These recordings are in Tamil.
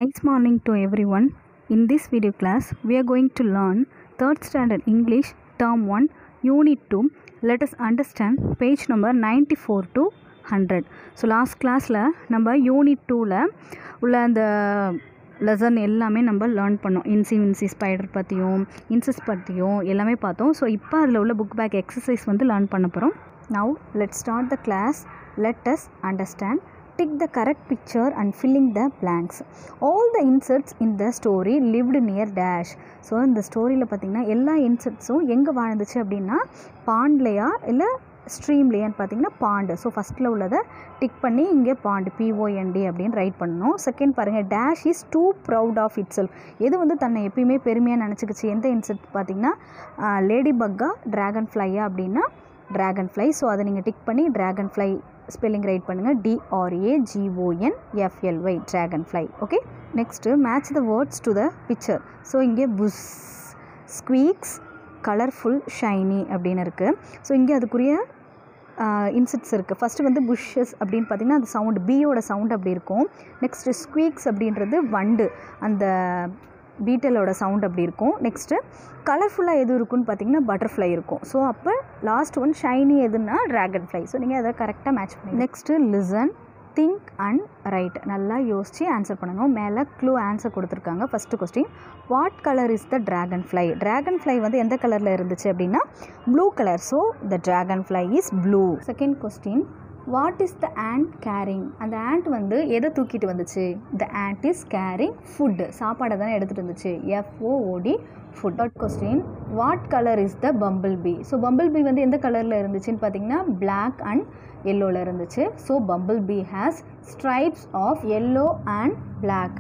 Nice morning to everyone. In this video class, we are going to learn 3rd standard English term 1 unit 2. Let us understand page number 94 to 100. So last கிளாஸில் நம்ம யூனிட் டூவில் உள்ள அந்த லெசன் எல்லாமே நம்ம லேர்ன் பண்ணோம் இன்சி வின்சி ஸ்பைடர் பற்றியும் இன்சஸ் பற்றியும் எல்லாமே பார்த்தோம் ஸோ இப்போ அதில் உள்ள புக் பேக் எக்ஸசைஸ் வந்து லேர்ன் பண்ண போகிறோம் now let start the class let us understand tick the correct picture and filling the blanks all the inserts in the story lived near dash so இந்த ஸ்டோரியில் பார்த்தீங்கன்னா எல்லா இன்செர்ட்ஸும் எங்கே வாழ்ந்துச்சு அப்படின்னா பாண்ட்லையா இல்லை ஸ்ட்ரீம்லையான்னு பார்த்தீங்கன்னா பாண்டு ஸோ ஃபஸ்ட்டில் உள்ளதை டிக் பண்ணி இங்கே பாண்டு பிஓஎன்டி அப்படின்னு ரைட் பண்ணணும் செகண்ட் பாருங்கள் dash is too proud of itself எது வந்து தன்னை எப்பயுமே பெருமையாக நினச்சிக்கிச்சு எந்த இன்செர்ட் பார்த்தீங்கன்னா லேடி பக்கா ட்ராகன் ஃப்ளையா அப்படின்னா ட்ராகன் ஃப்ளை ஸோ அதை நீங்கள் டிக் பண்ணி ட்ராகன் ஃப்ளை ஸ்பெல்லிங் ரைட் பண்ணுங்கள் D R A G O N F L Y dragonfly okay next match the words to the picture so இங்கே புஸ் ஸ்குவீக்ஸ் கலர்ஃபுல் ஷைனி அப்படின்னு இருக்குது ஸோ இங்கே அதுக்குரிய இன்செட்ஸ் இருக்குது ஃபஸ்ட்டு வந்து புஷ்ஷஸ் அப்படின்னு பார்த்தீங்கன்னா அது சவுண்டு பியோட சவுண்ட் அப்படி இருக்கும் நெக்ஸ்ட்டு ஸ்குவீக்ஸ் அப்படின்றது வண்டு அந்த பீட்டலோட சவுண்ட் அப்படி இருக்கும் நெக்ஸ்ட்டு கலர்ஃபுல்லாக எது இருக்குன்னு பார்த்தீங்கன்னா பட்டர்ஃப்ளை இருக்கும் ஸோ அப்போ லாஸ்ட் ஒன் ஷைனி எதுன்னா ட்ராகன் ஃப்ளை ஸோ நீங்கள் அதை கரெக்டாக மேட்ச் பண்ணி next listen think and write நல்லா யோசித்து ஆன்சர் பண்ணணும் மேலே க்ளூ ஆன்சர் கொடுத்துருக்காங்க first question what colour is the dragonfly dragonfly வந்து எந்த கலரில் இருந்துச்சு அப்படின்னா blue colour so the dragonfly is blue second question what is the ant carrying அந்த ஆண்ட் வந்து எதை தூக்கிட்டு வந்துச்சு the ant is carrying food சாப்பாடை தானே எடுத்துகிட்டு வந்துச்சு F O O D food third question what colour is the bumble bumblebee so bumblebee வந்து எந்த கலரில் இருந்துச்சுன்னு பார்த்தீங்கன்னா பிளாக் அண்ட் எல்லோவில் இருந்துச்சு so bumblebee has stripes of yellow and black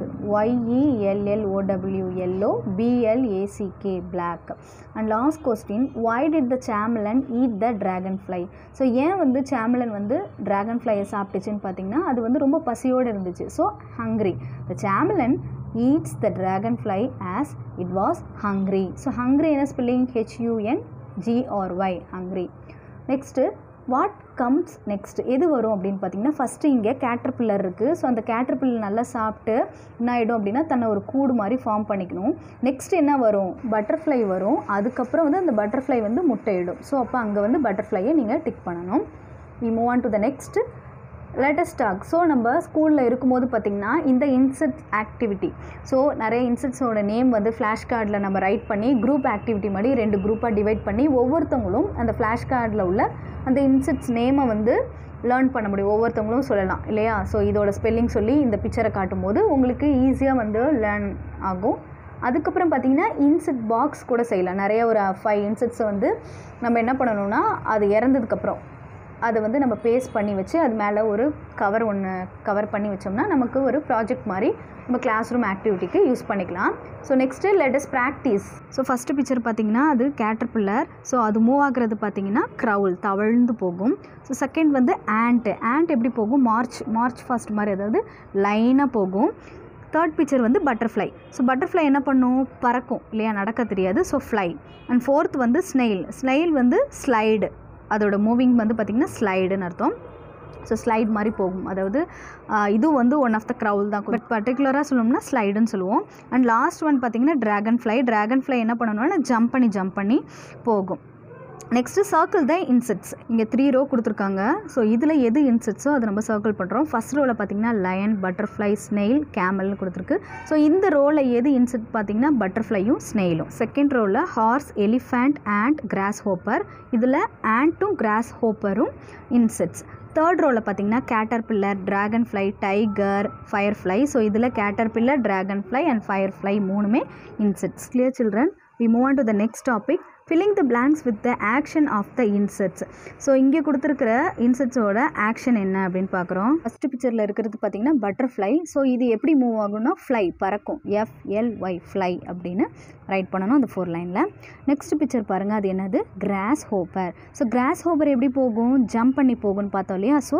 Y E L L O W yellow B L A C K black and last question why did the chameleon eat the dragonfly so ஏன் வந்து சாமலன் வந்து ட்ராகன் ஃப்ளையை சாப்பிட்டுச்சுன்னு பார்த்தீங்கன்னா அது வந்து ரொம்ப பசியோடு இருந்துச்சு so hungry the chameleon eats the dragonfly as it was hungry so hungry என்ன spelling H U N G R Y hungry next what comes next எது வரும் அப்படின்னு பார்த்தீங்கன்னா ஃபஸ்ட்டு இங்கே கேட்டர் பில்லர் இருக்குது ஸோ அந்த கேட்டர் பில்லர் நல்லா சாப்பிட்டு என்ன ஆகிடும் அப்படின்னா தன்னை ஒரு கூடு மாதிரி ஃபார்ம் பண்ணிக்கணும் நெக்ஸ்ட் என்ன வரும் பட்டர்ஃப்ளை வரும் அதுக்கப்புறம் வந்து அந்த பட்டர்ஃப்ளை வந்து முட்டையிடும் ஸோ அப்போ அங்கே வந்து பட்டர்ஃப்ளையை நீங்கள் டிக் பண்ணணும் we move on to the next latest talk so நம்ம ஸ்கூலில் இருக்கும்போது பார்த்திங்கன்னா இந்த இன்செட் ஆக்டிவிட்டி ஸோ நிறைய இன்செட்ஸோட நேம் வந்து ஃப்ளாஷ் கார்டில் நம்ம ரைட் பண்ணி குரூப் ஆக்டிவிட்டி மாதிரி ரெண்டு குரூப்பாக டிவைட் பண்ணி ஒவ்வொருத்தவங்களும் அந்த ஃப்ளாஷ் கார்டில் உள்ள அந்த இன்செட்ஸ் நேமை வந்து லேர்ன் பண்ண முடியும் ஒவ்வொருத்தவங்களும் சொல்லலாம் இல்லையா ஸோ இதோட ஸ்பெல்லிங் சொல்லி இந்த பிக்சரை காட்டும்போது உங்களுக்கு ஈஸியாக வந்து லேர்ன் ஆகும் அதுக்கப்புறம் பார்த்திங்கன்னா இன்செட் பாக்ஸ் கூட செய்யலாம் நிறைய ஒரு ஃபைவ் இன்செட்ஸை வந்து நம்ம என்ன பண்ணணும்னா அது இறந்ததுக்கப்புறம் அதை வந்து நம்ம பேஸ்ட் பண்ணி வச்சு அது மேலே ஒரு கவர் ஒன்று கவர் பண்ணி வச்சோம்னா நமக்கு ஒரு ப்ராஜெக்ட் மாதிரி நம்ம கிளாஸ் ரூம் ஆக்டிவிட்டிக்கு யூஸ் பண்ணிக்கலாம் so next let's practise so first picture பார்த்திங்கன்னா அது கேட்டர் பில்லர் ஸோ அது மூவ் ஆகுறது பார்த்திங்கன்னா க்ரௌல் தவழ்ந்து போகும் ஸோ செகண்ட் வந்து ஆண்ட்டு ஆண்ட் எப்படி போகும் மார்ச் மார்ச் ஃபாஸ்ட் மாதிரி அதாவது லைனாக போகும் தேர்ட் பிக்சர் வந்து பட்டர்ஃப்ளை ஸோ பட்டர்ஃப்ளை என்ன பண்ணும் பறக்கும் இல்லையா நடக்க தெரியாது ஸோ ஃப்ளை அண்ட் ஃபோர்த் வந்து ஸ்னெயில் ஸ்னெயில் வந்து ஸ்லைடு அதோட மூவிங் வந்து பார்த்திங்கன்னா ஸ்லைடுன்னு அர்த்தம் ஸோ ஸ்லைட் மாதிரி போகும் அதாவது இது வந்து ஒன் ஆஃப் த க்ரௌல் தான் பட் பர்டிகுலராக சொல்லணும்னா ஸ்லைடுன்னு சொல்லுவோம் அண்ட் லாஸ்ட் ஒன் பார்த்திங்கன்னா ட்ராகன் ஃப்ளை ட்ராகன் ஃப்ளை என்ன பண்ணணும்னா ஜம்ப் பண்ணி ஜம்ப் பண்ணி போகும் நெக்ஸ்ட்டு சர்க்கிள் தான் இன்செட்ஸ் இங்கே த்ரீ ரோ கொடுத்துருக்காங்க ஸோ இதில் எது இன்செட்ஸோ அதை நம்ம சர்க்கிள் பண்ணுறோம் ஃபஸ்ட் ரோவில் பார்த்தீங்கன்னா லயன் பட்டர்ஃப்ளை ஸ்னெயில் கேமல்னு கொடுத்துருக்கு ஸோ இந்த ரோவில் எது இன்செட் பார்த்தீங்கன்னா பட்டர்ஃப்ளையும் ஸ்னெயிலும் செகண்ட் ரோவில் horse elephant and grasshopper இதில் ஆண்ட்டும் கிராஸ் ஹோப்பரும் இன்செட்ஸ் தேர்ட் ரோவில் பார்த்தீங்கன்னா caterpillar dragonfly tiger firefly so இதில் caterpillar dragonfly and firefly மூணுமே insects clear children we move on to the next topic filling the blanks with the action of the insects so இங்கே கொடுத்துருக்கிற இன்செட்ஸோட ஆக்ஷன் என்ன அப்படின்னு பார்க்குறோம் ஃபஸ்ட்டு பிக்சரில் இருக்கிறது பார்த்தீங்கன்னா பட்டர்ஃப்ளை ஸோ இது எப்படி மூவ் ஆகும்னா ஃப்ளை பறக்கும் எஃப்எல்ஒய் ஃப்ளை அப்படின்னு ரைட் பண்ணணும் அந்த ஃபோர் லைனில் நெக்ஸ்ட் பிக்சர் பாருங்கள் அது என்னது grasshopper so grasshopper எப்படி போகும் ஜம்ப் பண்ணி போகும்னு பார்த்தோம் இல்லையா so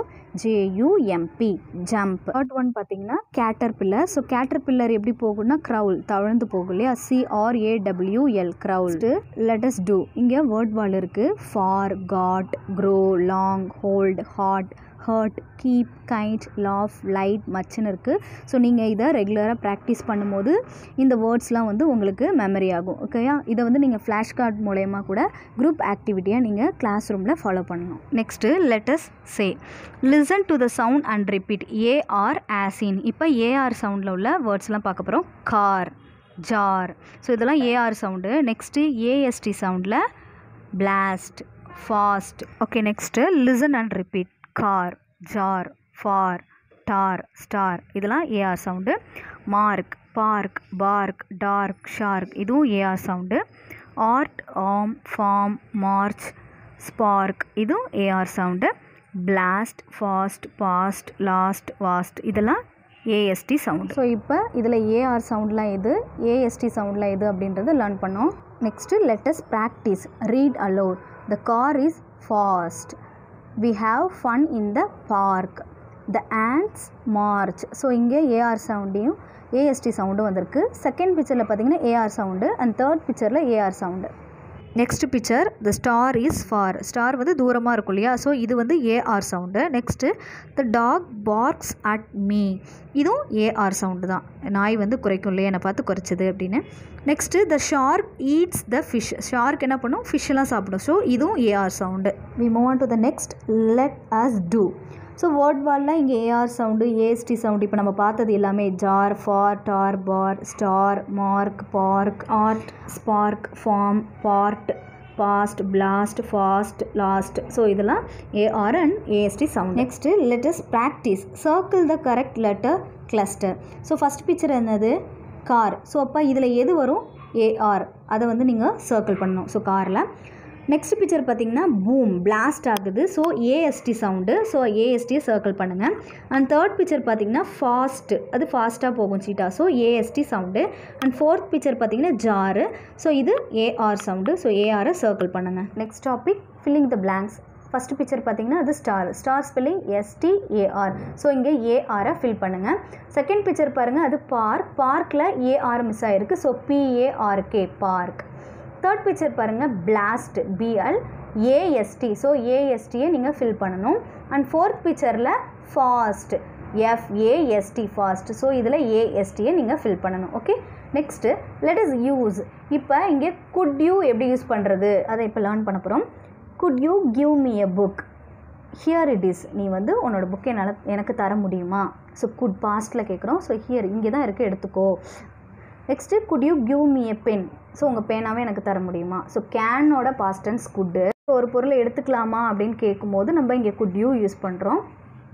J U M P jump third one பார்த்தீங்கன்னா caterpillar so caterpillar எப்படி போகும்னா க்ரௌல் தவழ்ந்து போகும் இல்லையா சிஆர்ஏடபிள்யூஎல் க்ரௌல் லெட்டஸ் டூ இங்கே வேர்ட் வால் இருக்குது for got grow long hold hot hurt keep kind laugh light மச்சுன்னு இருக்குது ஸோ நீங்கள் இதை ரெகுலராக ப்ராக்டிஸ் பண்ணும்போது இந்த வேர்ட்ஸ்லாம் வந்து உங்களுக்கு மெமரி ஆகும் ஓகேயா இதை வந்து நீங்கள் ஃப்ளாஷ் கார்டு மூலயமா கூட குரூப் ஆக்டிவிட்டியாக நீங்கள் கிளாஸ் ரூமில் ஃபாலோ பண்ணணும் next let's say listen to the sound and repeat A R as in இப்போ ஏஆர் சவுண்டில் உள்ள வேர்ட்ஸ்லாம் பார்க்க போகிறோம் கார் ஜார் ஸோ இதெல்லாம் ஏஆர் சவுண்டு நெக்ஸ்ட்டு ஏஎஸ்டி சவுண்டில் blast fast okay next listen and repeat car jar far tar star இதெல்லாம் A R sound mark park bark dark shark இதுவும் AR sound art arm farm march spark இதுவும் AR sound blast fast past last vast இதெல்லாம் ஏஎஸ்டி சவுண்ட் ஸோ இப்போ இதில் ஏஆர் சவுண்ட்லாம் எது ஏஎஸ்டி சவுண்ட்லாம் எது அப்படின்றத லேர்ன் பண்ணோம் next let's practise read aloud the car is fast we have fun in the park the ants march so இங்கே ஏஆர் சவுண்டையும் ஏஎஸ்டி சவுண்டும் வந்திருக்கு செகண்ட் பிக்சரில் பார்த்தீங்கன்னா ஏஆர் சவுண்டு அண்ட் தேர்ட் பிக்சரில் A R sound next picture the star is far star வந்து தூரமாக இருக்கும் இல்லையா ஸோ இது வந்து A R sound next the dog barks at me இதுவும் ஏஆர் சவுண்டு தான் நாய் வந்து குறைக்கும் இல்லையா என்னை பார்த்து குறைச்சது அப்படின்னு next the shark eats the fish shark என்ன பண்ணும் ஃபிஷ்ஷெல்லாம் சாப்பிடும் ஸோ இதுவும் AR sound we move on to the next let us do so word வாலில் இங்கே ஏஆர் சவுண்டு ஏஎஸ்டி சவுண்டு இப்போ நம்ம பார்த்தது எல்லாமே jar far tar bar star mark park art spark farm part past blast fast last so இதெல்லாம் AR and AST sound next let's practise circle the correct letter cluster so first picture என்னது கார் ஸோ அப்போ இதில் எது வரும் ஏஆர் அதை வந்து நீங்கள் சர்க்கிள் பண்ணணும் ஸோ காரில் நெக்ஸ்ட் பிக்சர் பார்த்தீங்கன்னா பூம் பிளாஸ்ட் ஆகுது ஸோ ஏஎஸ்டி சவுண்டு ஸோ ஏஎஸ்டியை சர்க்கிள் பண்ணுங்கள் அண்ட் தேர்ட் பிக்சர் பார்த்தீங்கன்னா ஃபாஸ்ட் அது ஃபாஸ்ட்டாக போகும் cheetah so AST sound and fourth picture பார்த்தீங்கன்னா ஜாரு ஸோ இது ஏஆர் சவுண்டு ஸோ ஏஆரை சர்க்கிள் பண்ணுங்கள் next topic filling the blanks first picture பார்த்தீங்கன்னா அது star star spelling STAR so இங்கே ஏஆரை ஃபில் பண்ணுங்கள் செகண்ட் பிக்சர் பாருங்கள் அது பார்க் பார்க்கில் ஏஆர் மிஸ் ஆகிருக்கு so BARK park third picture பாருங்கள் பிளாஸ்ட் பிஎல் ஏஎஸ்டி ஸோ ஏஎஸ்டியை நீங்கள் ஃபில் பண்ணணும் அண்ட் ஃபோர்த் பிக்சரில் ஃபாஸ்ட் எஃப்ஏஎஸ்டி ஃபாஸ்ட் ஸோ இதில் ஏஎஸ்டியை நீங்கள் ஃபில் பண்ணணும் okay next let is use இப்போ இங்கே குட் யூ எப்படி யூஸ் பண்ணுறது அதை இப்போ லேர்ன் பண்ண போகிறோம் could you give me a book here it is நீ வந்து உன்னோட புக் என்னால் எனக்கு தர முடியுமா ஸோ குட் பாஸ்ட்டில் கேட்குறோம் ஸோ ஹியர் இங்கே தான் இருக்குது எடுத்துக்கோ next could you give me a pen so உங்கள் பேனாவே எனக்கு தர முடியுமா ஸோ கேனோட பாஸ்ட் அண்ட் குட்டு ஒரு பொருளை எடுத்துக்கலாமா அப்படின்னு கேட்கும்போது நம்ம இங்கே குட் யூ யூஸ் பண்ணுறோம்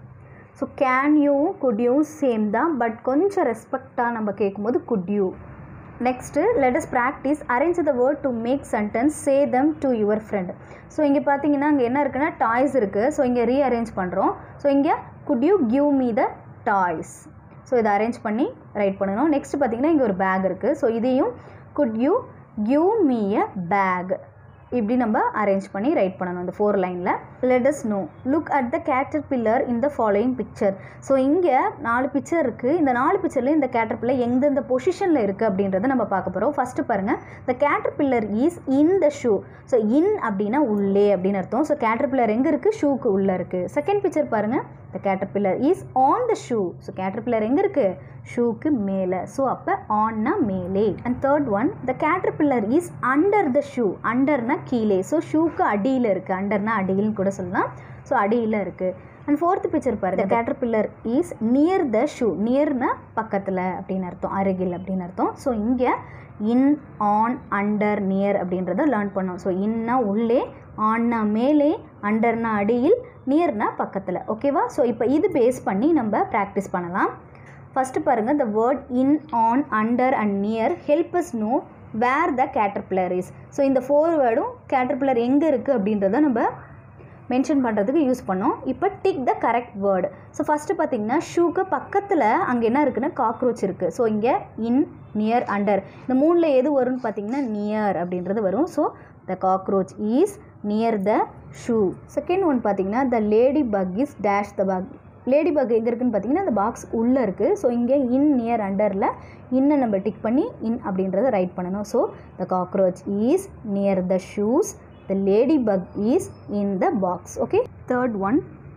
ஸோ கேன் யூவும் குட் யூவும் சேம் தான் பட் கொஞ்சம் ரெஸ்பெக்டாக நம்ம கேட்கும்போது could you next let's practise arrange the word to make sentence say them to your friend so இங்கே பார்த்தீங்கன்னா அங்கே என்ன இருக்குன்னா டாய்ஸ் இருக்குது ஸோ இங்கே ரீஅரேஞ்ச் பண்ணுறோம் ஸோ இங்கே could you give me the toys so இதை அரேஞ்ச் பண்ணி ரைட் பண்ணணும் நெக்ஸ்ட் பார்த்தீங்கன்னா இங்கே ஒரு பேக் இருக்குது ஸோ இதையும் could you give me a bag இப்படி நம்ம அரேஞ்ச் பண்ணி ரைட் பண்ணணும் இந்த ஃபோர் லைனில் let's now look at the caterpillar in the following picture so இங்கே நாலு பிக்சர் இருக்குது இந்த நாலு பிக்சர்லேயும் இந்த கேட்டர் பில்லர் எந்தெந்த பொசிஷனில் இருக்குது அப்படின்றத நம்ம பார்க்க போகிறோம் ஃபஸ்ட்டு பாருங்கள் the caterpillar is in the shoe so in அப்படின்னா உள்ளே அப்படின்னு அர்த்தம் ஸோ கேட்டர் பில்லர் எங்கே இருக்குது ஷூக்கு உள்ளே இருக்குது செகண்ட் பிக்சர் பாருங்கள் the caterpillar is on the shoe so caterpillar எங்கே இருக்குது ஷூக்கு மேலே ஸோ அப்போ ஆன்னா மேலே and third one the caterpillar is under the shoe அண்டர்னா கீழே ஸோ ஷூக்கு அடியில் இருக்குது அண்டர்னா அடியில்னு கூட சொல்லலாம் ஸோ அடியில் இருக்குது அண்ட் ஃபோர்த் பிக்சர் பாருங்க caterpillar is near the shoe நியர்னா பக்கத்தில் அப்படின்னு அர்த்தம் அருகில் அப்படின்னு அர்த்தம் ஸோ இங்கே இன் ஆன் அண்டர் நியர் அப்படின்றத லேர்ன் பண்ணோம் ஸோ இன்னா உள்ளே ஆன்னா மேலே அண்டர்னா அடியில் நியர்னா பக்கத்தில் ஓகேவா ஸோ இப்போ இது பேஸ் பண்ணி நம்ம ப்ராக்டிஸ் பண்ணலாம் ஃபஸ்ட்டு பாருங்கள் the word in on under and near help us know where the caterpillar is so இந்த ஃபோர் வேர்டும் கேட்டர்பில்லர் எங்கே இருக்குது அப்படின்றத நம்ம மென்ஷன் பண்ணுறதுக்கு யூஸ் பண்ணோம் இப்போ tick the correct word so first பார்த்தீங்கன்னா ஷூக்கு பக்கத்தில் அங்கே என்ன இருக்குன்னா காக்ரோச் இருக்குது ஸோ இங்கே இன் நியர் அண்டர் இந்த மூணில் எது வரும்னு பார்த்தீங்கன்னா நியர் அப்படின்றது வரும் so the cockroach is near the shoe second one பார்த்தீங்கன்னா the ladybug is dash the bug ladybug எங்கே இருக்குன்னு பார்த்தீங்கன்னா அந்த பாக்ஸ் உள்ளே இருக்குது ஸோ இங்கே இன் நியர் அண்டரில் இன்னை நம்ம டிக் பண்ணி இன் அப்படின்றத ரைட் பண்ணணும் so the cockroach is near the shoes the ladybug is in the box okay third one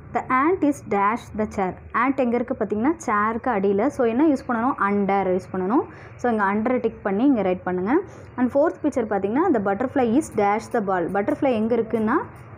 the ant is dash the chair ant எங்கே இருக்குது பார்த்தீங்கன்னா சேருக்கு அடியில் ஸோ என்ன யூஸ் பண்ணணும் அண்டர் யூஸ் பண்ணணும் ஸோ இங்கே அண்டரை டிக் பண்ணி இங்கே ரைட் பண்ணுங்கள் அண்ட் ஃபோர்த் பிக்சர் பார்த்தீங்கன்னா the butterfly is dash the ball butterfly எங்கே இருக்குன்னா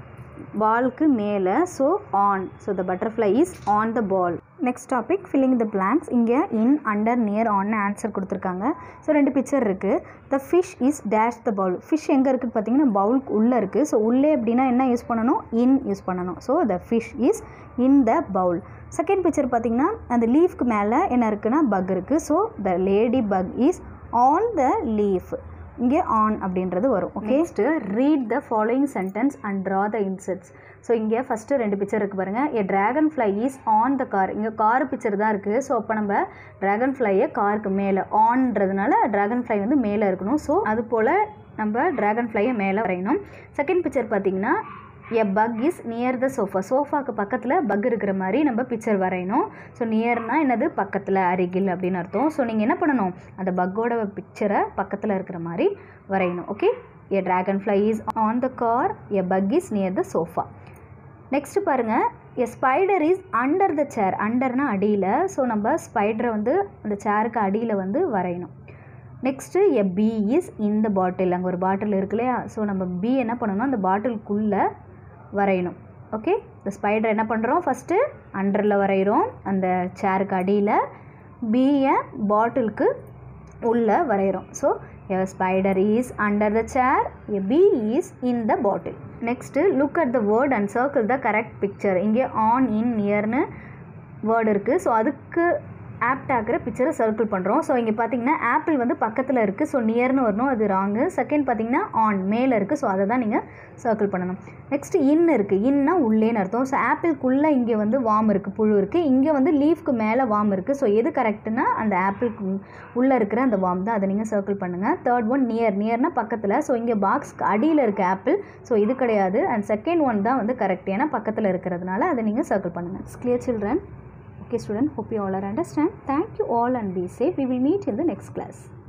பால்க்கு மேலே so on so the butterfly is on the ball next topic filling the blanks இங்கே in under near on answer கொடுத்துருக்காங்க ஸோ ரெண்டு பிக்சர் இருக்குது the fish is dash the bowl fish எங்கே இருக்குன்னு பார்த்தீங்கன்னா பவுலுக்கு உள்ளே இருக்குது ஸோ உள்ளே அப்படின்னா என்ன யூஸ் பண்ணணும் இன் யூஸ் பண்ணணும் so the fish is in the bowl second picture பார்த்தீங்கன்னா அந்த லீஃப்க்கு மேலே என்ன இருக்குன்னா பக் இருக்குது so the ladybug is on the leaf இங்கே ஆன் அப்படின்றது வரும் okay next read the following sentence and draw the insects so இங்கே ஃபஸ்ட்டு ரெண்டு பிக்சர் இருக்குது பாருங்கள் a dragonfly is on the car இங்கே கார் பிக்சர் தான் இருக்குது ஸோ அப்போ நம்ம ட்ராகன் ஃப்ளையை காருக்கு மேலே ஆன்ன்றதுனால ட்ராகன் ஃப்ளை வந்து மேலே இருக்கணும் ஸோ அது போல் நம்ம ட்ராகன் ஃப்ளையை மேலே வரையணும் செகண்ட் பிக்சர் பார்த்தீங்கன்னா a bug is near the sofa சோஃபாக்கு பக்கத்தில் பக் இருக்கிற மாதிரி நம்ம பிக்சர் வரையணும் ஸோ நியர்னா என்னது பக்கத்தில் அருகில் அப்படின்னு அர்த்தம் ஸோ நீங்கள் என்ன பண்ணணும் அந்த பக்கோட பிக்சரை பக்கத்தில் இருக்கிற மாதிரி வரையணும் okay a dragonfly is on the car a bug is near the sofa next பாருங்கள் a spider is under the chair அண்டர்னா அடியில் ஸோ நம்ம ஸ்பைடரை வந்து அந்த சேருக்கு அடியில் வந்து வரையணும் நெக்ஸ்ட்டு எ பி இஸ் இந்த பாட்டில் அங்கே ஒரு பாட்டில் இருக்கு இல்லையா ஸோ நம்ம பி என்ன பண்ணணும் அந்த பாட்டிலுக்குள்ளே வரையணும் ஓகே இந்த ஸ்பைடர் என்ன பண்ணுறோம் ஃபஸ்ட்டு அண்டரில் வரைகிறோம் அந்த சேருக்கு அடியில் பியை பாட்டிலுக்கு உள்ளே வரைகிறோம் so a spider is under the chair a bee is in the bottle next look at the word and circle the correct picture இங்கே ஆன் இன் நியர்னு வேர்டு இருக்குது ஸோ அதுக்கு ஆப்ட் ஆகிற பிக்சரை சர்க்கிள் பண்ணுறோம் ஸோ இங்கே பார்த்தீங்கன்னா ஆப்பிள் வந்து பக்கத்தில் இருக்குது ஸோ நியர்னு வரணும் அது ராங்கு செகண்ட் பார்த்தீங்கன்னா ஆன் மேலே இருக்குது ஸோ அதை தான் நீங்கள் சர்க்கிள் பண்ணணும் நெக்ஸ்ட் இன் இருக்குது இன்னா உள்ளேன்னு அர்த்தம் ஸோ ஆப்பிள்குள்ளே இங்கே வந்து வாம் இருக்குது புழு இருக்குது இங்கே வந்து லீஃப்க்கு மேலே வாம் இருக்குது ஸோ எது கரெக்டுனா அந்த ஆப்பிள்க்கு உள்ளே இருக்கிற அந்த வாம் தான் அதை நீங்கள் சர்க்கிள் பண்ணுங்கள் தேர்ட் ஒன் நியர் நியர்னா பக்கத்தில் ஸோ இங்கே பாக்ஸ்க்கு அடியில் இருக்க ஆப்பிள் ஸோ இது கிடையாது அண்ட் செகண்ட் ஒன் தான் வந்து கரெக்ட் ஏன்னா பக்கத்தில் இருக்கிறதுனால அதை நீங்கள் சர்க்கிள் பண்ணுங்கள் clear children Okay student, hope you all are understand. Thank you all and be safe. We will meet in the next class.